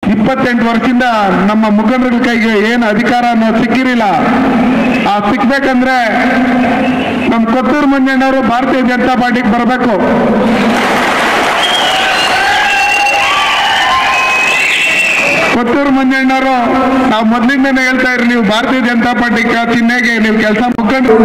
ಇಪ್ಪತ್ತೆಂಟು ವರ್ಷದಿಂದ ನಮ್ಮ ಮುಖಂಡರ ಕೈಗೆ ಏನು ಅಧಿಕಾರ ಅನ್ನೋದು ಸಿಕ್ಕಿರಲಿಲ್ಲ ಆ ಸಿಕ್ಬೇಕಂದ್ರೆ ನಮ್ಮ ಕೊತ್ತೂರು ಮಂಜಣ್ಣವರು ಭಾರತೀಯ ಜನತಾ ಪಾರ್ಟಿಗೆ ಬರಬೇಕು ಕೊತ್ತೂರು ಮಂಜಣ್ಣವರು ನಾವು ಮೊದಲಿಂದನೇ ಹೇಳ್ತಾ ಇರಿ ನೀವು ಭಾರತೀಯ ಜನತಾ ಪಾರ್ಟಿ ಚಿಹ್ನೆಗೆ ನೀವು ಕೆಲಸ ಮುಖಂಡರು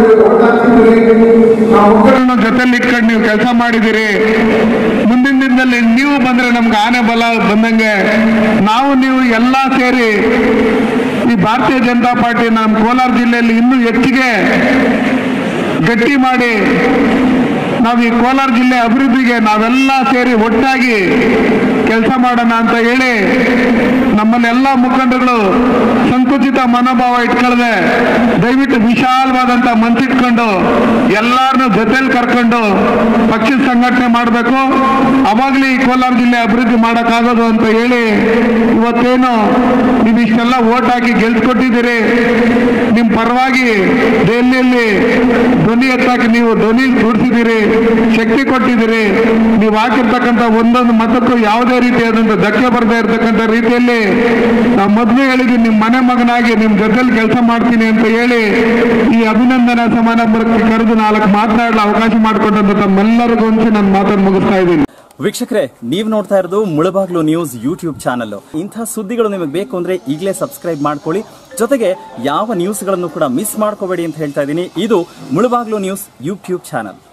ಆ ಮುಖಂಡರನ್ನ ಜೊತೆಲಿ ಇಟ್ಕೊಂಡು ನೀವು ಕೆಲಸ ಮಾಡಿದಿರಿ ಮುಂದಿನ ದಿನದಲ್ಲಿ ನೀವು ಬಂದ್ರೆ ನಮ್ಗೆ ಆನೆ ಬಲ ಬಂದಂಗೆ ನಾವು ನೀವು ಎಲ್ಲ ಸೇರಿ ಈ ಭಾರತೀಯ ಜನತಾ ಪಾರ್ಟಿ ನಮ್ಮ ಕೋಲಾರ ಜಿಲ್ಲೆಯಲ್ಲಿ ಇನ್ನೂ ಹೆಚ್ಚಿಗೆ ಗಟ್ಟಿ ಮಾಡಿ ನಾವು ಈ ಕೋಲಾರ ಜಿಲ್ಲೆ ಅಭಿವೃದ್ಧಿಗೆ ನಾವೆಲ್ಲ ಸೇರಿ ಒಟ್ಟಾಗಿ ಕೆಲಸ ಮಾಡೋಣ ಅಂತ ಹೇಳಿ ನಮ್ಮಲ್ಲಿ ಎಲ್ಲ ಮುಖಂಡರುಗಳು ಸಂಕುಚಿತ ಮನೋಭಾವ ಇಟ್ಕೊಳ್ಳದೆ ದಯವಿಟ್ಟು ವಿಶಾಲವಾದಂತ ಮನ್ಸಿಟ್ಕೊಂಡು ಎಲ್ಲಾರನ್ನು ಜೊತೆಲಿ ಕರ್ಕೊಂಡು ಪಕ್ಷದ ಸಂಘಟನೆ ಮಾಡಬೇಕು ಅವಾಗಲೇ ಈ ಕೋಲಾರ ಜಿಲ್ಲೆ ಅಭಿವೃದ್ಧಿ ಮಾಡೋಕ್ಕಾಗೋದು ಅಂತ ಹೇಳಿ ಇವತ್ತೇನು ನೀವು ಇಷ್ಟೆಲ್ಲ ಓಟ್ ಹಾಕಿ ಗೆಲ್ಸ್ಕೊಟ್ಟಿದ್ದೀರಿ ನಿಮ್ಮ ಪರವಾಗಿ ದೆಹಲಿಯಲ್ಲಿ ಧ್ವನಿ ಎತ್ತಾಕಿ ನೀವು ಧ್ವನಿ ದುಡಿಸಿದ್ದೀರಿ ಶಕ್ತಿ ಕೊಟ್ಟಿದ್ದೀರಿ ನೀವು ಹಾಕಿರ್ತಕ್ಕಂಥ ಒಂದೊಂದು ಮತಕ್ಕೂ ಯಾವುದೇ ರೀತಿಯಾದಂಥ ಧಕ್ಕೆ ಬರದೇ ಇರತಕ್ಕಂಥ ರೀತಿಯಲ್ಲಿ ನಾವು ಮೊದಲು ಹೇಳಿದ್ವಿ ನಿಮ್ಮ ಮನೆ ಮಗನಾಗಿ ನಿಮ್ಮ ಜೊತೆಲಿ ಕೆಲಸ ಮಾಡ್ತೀನಿ ಅಂತ ಹೇಳಿ ಈ ಅಭಿನಂದನಾ ಸಮಾರಂಭಕ್ಕೆ ಕರೆದು ನಾಲ್ಕು ಮಾತನಾಡಲು ಅವಕಾಶ ಮಾಡಿಕೊಂಡಂತ ತಮ್ಮೆಲ್ಲರಿಗೂ ಒಂದ್ಸಿ ನನ್ನ ಮಾತನ್ನು ಮುಗಿಸ್ತಾ ಇದ್ದೀನಿ ವೀಕ್ಷಕರೇ ನೀವು ನೋಡ್ತಾ ಇರೋದು ಮುಳಬಾಗ್ಲು ನ್ಯೂಸ್ ಯೂಟ್ಯೂಬ್ ಚಾನಲ್ ಇಂಥ ಸುದ್ದಿಗಳು ನಿಮಗೆ ಬೇಕು ಅಂದ್ರೆ ಈಗಲೇ ಸಬ್ಸ್ಕ್ರೈಬ್ ಮಾಡ್ಕೊಳ್ಳಿ ಜೊತೆಗೆ ಯಾವ ನ್ಯೂಸ್ಗಳನ್ನು ಕೂಡ ಮಿಸ್ ಮಾಡ್ಕೋಬೇಡಿ ಅಂತ ಹೇಳ್ತಾ ಇದ್ದೀನಿ ಇದು ಮುಳಬಾಗ್ಲು ನ್ಯೂಸ್ ಯೂಟ್ಯೂಬ್ ಚಾನಲ್